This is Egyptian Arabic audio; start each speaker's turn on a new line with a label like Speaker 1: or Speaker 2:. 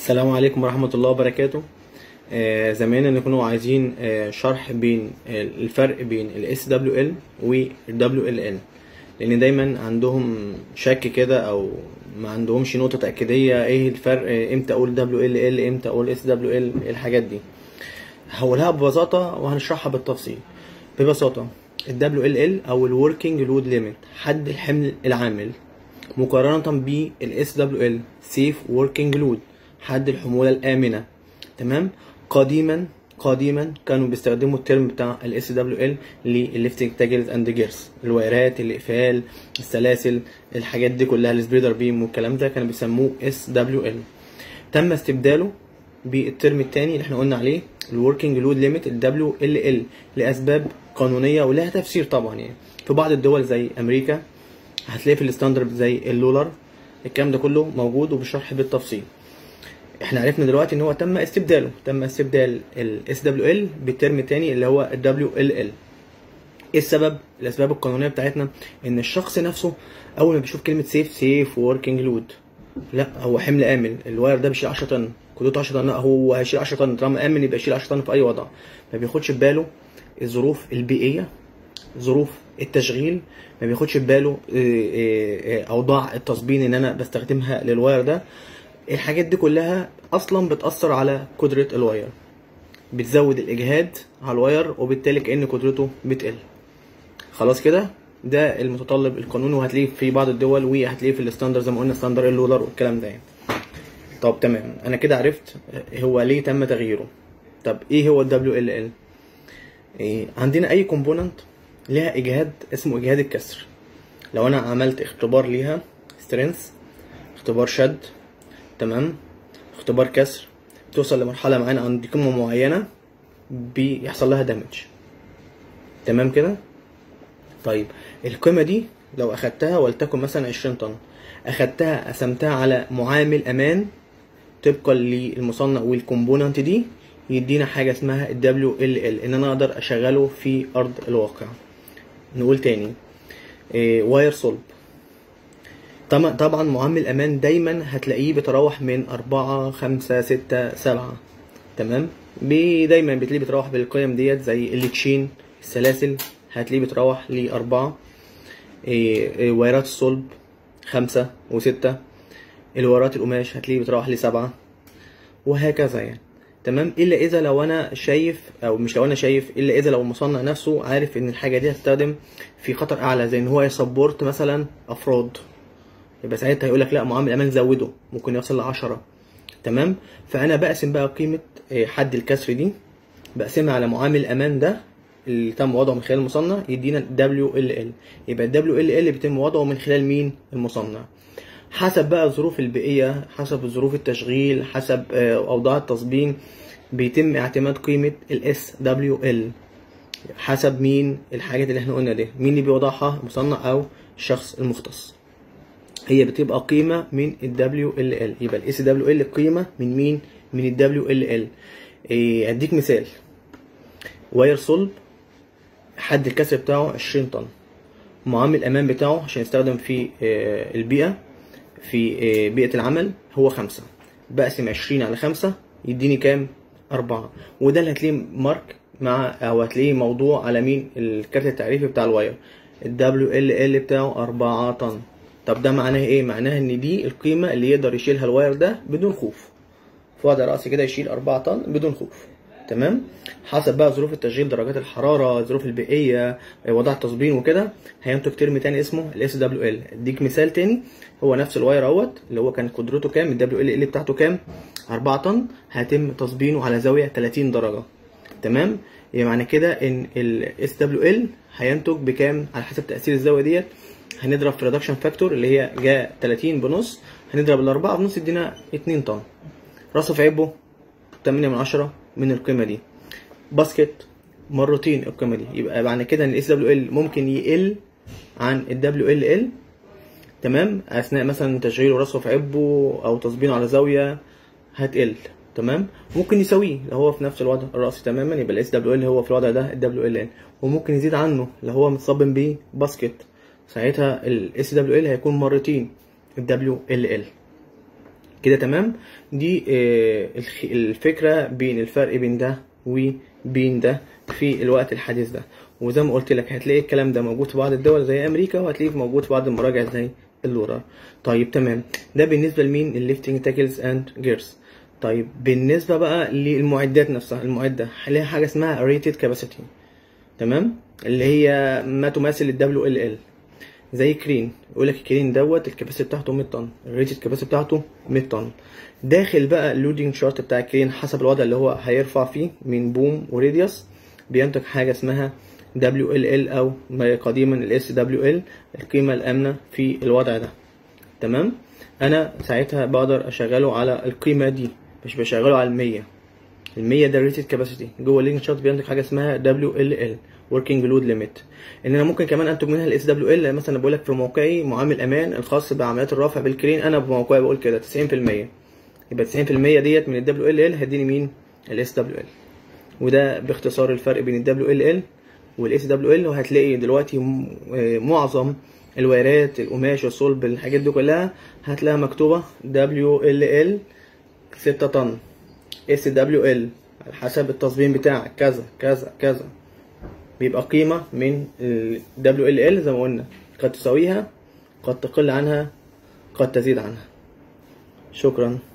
Speaker 1: السلام عليكم ورحمة الله وبركاته آه زمان نكونوا عايزين آه شرح بين آه الفرق بين ال SWL وال WLL لأن دايما عندهم شك كده أو ما عندهمش نقطة تأكيدية ايه الفرق آه امتى أقول WLL امتى أقول SWL الحاجات دي هقولها ببساطة وهنشرحها بالتفصيل ببساطة ال WLL أو ال Working Load Limit حد الحمل العامل مقارنة بال SWL Safe Working Load حد الحمولة الآمنة تمام قديما قديما كانوا بيستخدموا الترم بتاع ال SWL للليفتنج تاجلز اند جيرز الوايرات الاقفال السلاسل الحاجات دي كلها السبريدر بيم والكلام ده كانوا بيسموه SWL تم استبداله بالترم الثاني اللي احنا قلنا عليه الوركينج لود ليميت ال WLL لاسباب قانونيه ولها تفسير طبعا يعني في بعض الدول زي امريكا هتلاقي في الستاندرد زي اللولر الكلام ده كله موجود وبالشرح بالتفصيل احنا عرفنا دلوقتي ان هو تم استبداله تم استبدال ال SWL بالترم الثاني اللي هو ال WLL ايه السبب الاسباب القانونيه بتاعتنا ان الشخص نفسه اول ما بيشوف كلمه سيف سيف وركينج لود لا هو حمل امن الواير ده بيشيل 10 طن قدرته 10 طن لا هو هيشيل 10 طن طالما امن يبقى يشيل 10 طن في اي وضع ما بياخدش في باله الظروف البيئيه ظروف التشغيل ما بياخدش في باله اوضاع التصبين ان انا بستخدمها للواير ده الحاجات دي كلها اصلا بتاثر على قدره الواير بتزود الاجهاد على الواير وبالتالي كان قدرته بتقل خلاص كده ده المتطلب القانوني وهتلاقيه في بعض الدول وهتلاقيه في الستاندر زي ما قلنا ستاندر اللولر والكلام ده يعني طب تمام انا كده عرفت هو ليه تم تغييره طب ايه هو ال WLL إيه عندنا اي كومبوننت ليها اجهاد اسمه اجهاد الكسر لو انا عملت اختبار ليها سترينث اختبار شد تمام اختبار كسر توصل لمرحله معينه عند قيمه معينه بيحصل لها دامج تمام كده طيب القيمه دي لو اخدتها ولتكن مثلا 20 طن اخدتها قسمتها على معامل امان طبقا للمصنع والكومبوننت دي يدينا حاجه اسمها ال WLL ان انا اقدر اشغله في ارض الواقع نقول تاني إيه واير صلب طبعا طبعا معامل امان دايما هتلاقيه بيتراوح من أربعة خمسة ستة سبعة تمام بي دايما بتلاقيه بيتراوح بالقيم ديت زي التشين السلاسل هتلاقيه بيتراوح لأربعة إيه إيه وايرات الصلب خمسة وستة الوايرات القماش هتلاقيه بيتراوح لسبعة وهكذا يعني تمام الا اذا لو انا شايف او مش لو انا شايف الا اذا لو المصنع نفسه عارف ان الحاجه دي هتستخدم في خطر اعلى زي ان هو يسبورت مثلا افراد يبقى ساعتها يقول لك لا معامل امان زوده ممكن يوصل ل 10 تمام فانا بقسم بقى قيمه حد الكسر دي بقسمها على معامل امان ده اللي تم وضعه من خلال المصنع يدينا WLL يبقى WLL بيتم وضعه من خلال مين المصنع حسب بقى الظروف البيئية حسب ظروف التشغيل حسب أوضاع التصبين بيتم اعتماد قيمة ال SWL حسب مين الحاجات اللي احنا قلنا دي مين اللي بيوضعها المصنع أو الشخص المختص هي بتبقى قيمة من ال WLL يبقى ال SWL قيمة من مين من ال WLL إيه اديك مثال واير صلب حد الكسر بتاعه 20 طن معامل الامان بتاعه عشان يستخدم في البيئة في بيئة العمل هو خمسة بقسم عشرين على خمسة يديني كام أربعة وده اللي هتلاقيه مارك مع أو هتلاقيه موضوع على مين الكارت التعريفي بتاع الواير ال WLL بتاعه أربعة طن طب ده معناه ايه معناه ان دي القيمة اللي يقدر يشيلها الواير ده بدون خوف في وضع رأسي كده يشيل أربعة طن بدون خوف تمام حسب بقى ظروف التشغيل درجات الحراره الظروف البيئيه وضع التصبين وكده هينتج ترم تاني اسمه الاس دبليو ال اديك مثال تاني هو نفس الواير اهوت اللي هو كان قدرته كام الدبليو ال ال بتاعته كام 4 طن هيتم تصبينه على زاويه 30 درجه تمام يعني معنى كده ان الاس دبليو ال هينتج بكام على حسب تاثير الزاويه ديت هنضرب في ريدكشن فاكتور اللي هي جا 30 بنص هنضرب الأربعة بنص يدينا 2 طن راسه في عيبه 8 من 10 من القيمة دي باسكت مرتين القيمة دي يبقى معنى كده ان الاس دبليو ال ممكن يقل عن ال دبليو ال ال تمام اثناء مثلا تشغيله راسه في عبه او تصبينه على زاوية هتقل تمام ممكن يساويه لو هو في نفس الوضع الرأسي تماما يبقى الاس دبليو ال هو في الوضع ده ال دبليو ال ال وممكن يزيد عنه لو هو متصبن بيه باسكت ساعتها الاس دبليو ال هيكون مرتين ال دبليو ال ال كده تمام دي آه، الخ- الفكره بين الفرق بين ده وبين ده في الوقت الحديث ده وزي ما قلت لك هتلاقي الكلام ده موجود في بعض الدول زي امريكا وهتلاقيه موجود في بعض المراجع زي اللورا طيب تمام ده بالنسبه لمين الليفتنج تاكلز اند جيرز طيب بالنسبه بقى للمعدات نفسها المعده هنلاقي حاجه اسمها ريتد كاباسيتي تمام اللي هي ما تماثل ال WLL زي كرين يقول لك الكرين دوت الكباسيتي بتاعته 100 طن الريتد كباسيتي بتاعته 100 طن داخل بقى اللودنج شارت بتاع الكرين حسب الوضع اللي هو هيرفع فيه من بوم وراديوس بينتج حاجه اسمها WLL او ما قديما ال SWL القيمه الامنه في الوضع ده تمام انا ساعتها بقدر اشغله على القيمه دي مش بشغله على المية المية ده ريتد كاباسيتي جوه اللينك شارت بينتج حاجه اسمها WLL working load limit ان انا ممكن كمان انتج منها الاس دبليو ال مثلا بقول لك في موقعي معامل امان الخاص بعمليات الرفع بالكرين انا بموقعي بقول كده 90% يبقى 90% ديت من الدبليو ال ال هيديني مين الاس دبليو ال وده باختصار الفرق بين الدبليو ال ال والاس دبليو ال وهتلاقي دلوقتي م- آه، معظم الوايرات القماش الصلب الحاجات دي كلها هتلاقيها مكتوبه دبليو ال ال 6 طن اس دبليو ال على حسب التصميم بتاعك كذا كذا كذا بيبقى قيمة من ال WLL زي ما قلنا قد تساويها قد تقل عنها قد تزيد عنها شكرا